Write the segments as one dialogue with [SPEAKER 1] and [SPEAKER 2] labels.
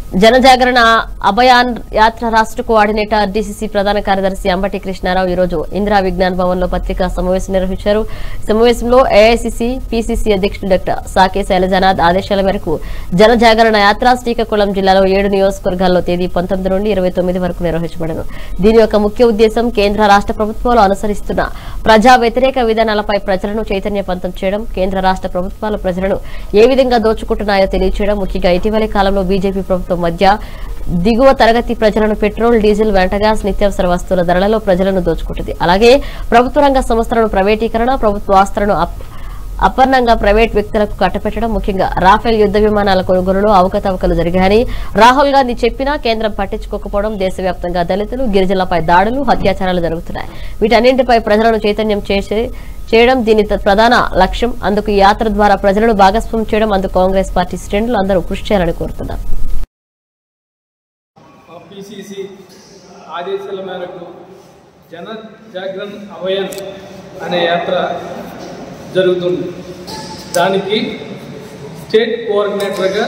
[SPEAKER 1] జనజాగరణ అభయాన్ యాత్ర రాష్ట్ర coordinator DCC ప్రధాన కార్యదర్శి అంబటి కృష్ణారావు ఈ రోజు ఇందిరా విజ్ఞాన్ భవన్ లో పత్రికా సమావేశం నిర్వహించారు ఈ సమావేశంలో ఏఐసిసి పిసిసి అధ్యక్షుడు డాక్టర్ సాకే శైలజనాథ్ ఆదేశాల మేరకు జనజాగరణ యాత్ర శ్రీకాకుళం జిల్లాలో ఏడు నియోజకవర్గాల్లో తేదీ పంతొమ్మిది నుండి ఇరవై తొమ్మిది వరకు నిర్వహించబడను దీని యొక్క ముఖ్య ఉద్దేశం కేంద్ర రాష్ట్ర ప్రభుత్వాలు అనుసరిస్తున్న ప్రజా వ్యతిరేక విధానాలపై ప్రజలను చైతన్యవంతం చేయడం కేంద్ర రాష్ట్ర ప్రభుత్వాలు ప్రజలను ఏ విధంగా దోచుకుంటున్నాయో తెలియచేయడం ముఖ్యంగా ఇటీవలి కాలంలో బీజేపీ ప్రభుత్వం మధ్య దిగువ తరగతి ప్రజలను పెట్రోల్ డీజిల్ వెంట గ్యాస్ నిత్యావసర వస్తువుల ధరలలో ప్రజలను దోచుకుంటుంది అలాగే ప్రభుత్వ రంగ సంస్థలను ప్రైవేటీకరణ ప్రభుత్వ ఆస్తులను అప్- అపర్ణంగా ప్రైవేట్ వ్యక్తులకు కట్టపెట్టడం ముఖ్యంగా రాఫెల్ యుద్ధ విమానాల కొనుగోలులో అవకతవకలు జరిగాయని రాహుల్ గాంధీ చెప్పినా కేంద్రం పట్టించుకోకపోవడం దేశవ్యాప్తంగా దళితులు గిరిజనులపై దాడులు అత్యాచారాలు జరుగుతున్నాయి వీటన్నింటిపై ప్రజలను చైతన్యం చేసే చేయడం దీని త- ప్రధాన లక్ష్యం అందుకు ఈ యాత్ర ద్వారా ప్రజలను భాగస్వామ్యం చేయడం అందుకు కాంగ్రెస్ పార్టీ శ్రేణులు అందరూ కృషి చేయాలని కోరుతున్నారు
[SPEAKER 2] పిసిసి ఆదేశాల మేరకు జన జాగరణ అభయన్ అనే యాత్ర జరుగుతుంది దానికి స్టేట్ కోఆర్డినేటర్గా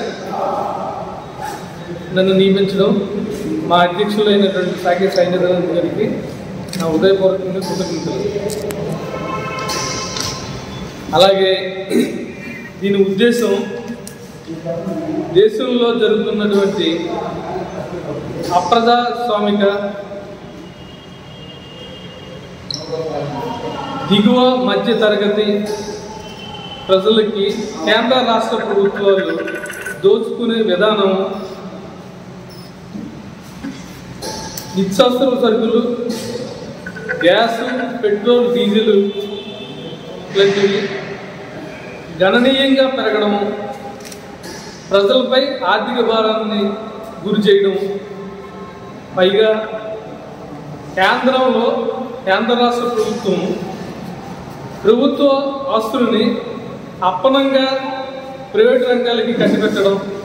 [SPEAKER 2] నన్ను నియమించడం మా అధ్యక్షులైనటువంటి సాగే సైన్యదళం గారికి నా హృదయపూర్వకంగా కృతజ్ఞతలు అలాగే దీని ఉద్దేశం దేశంలో జరుగుతున్నటువంటి అప్రజాస్వామిక దిగువ మధ్య తరగతి ప్రజలకి కేంద్ర రాష్ట్ర ప్రభుత్వాలు దోచుకునే విధానం నిత్యావసర సరుకులు గ్యాస్ పెట్రోల్ డీజిల్ ఇలాంటివి గణనీయంగా పెరగడం ప్రజలపై ఆర్థిక భారాన్ని గురి చేయడం పైగా కేంద్రంలో కేంద్ర రాష్ట్ర ప్రభుత్వం ప్రభుత్వ ఆస్తులని అప్పనంగా ప్రైవేట్ రంగాలకి కట్టిపెట్టడం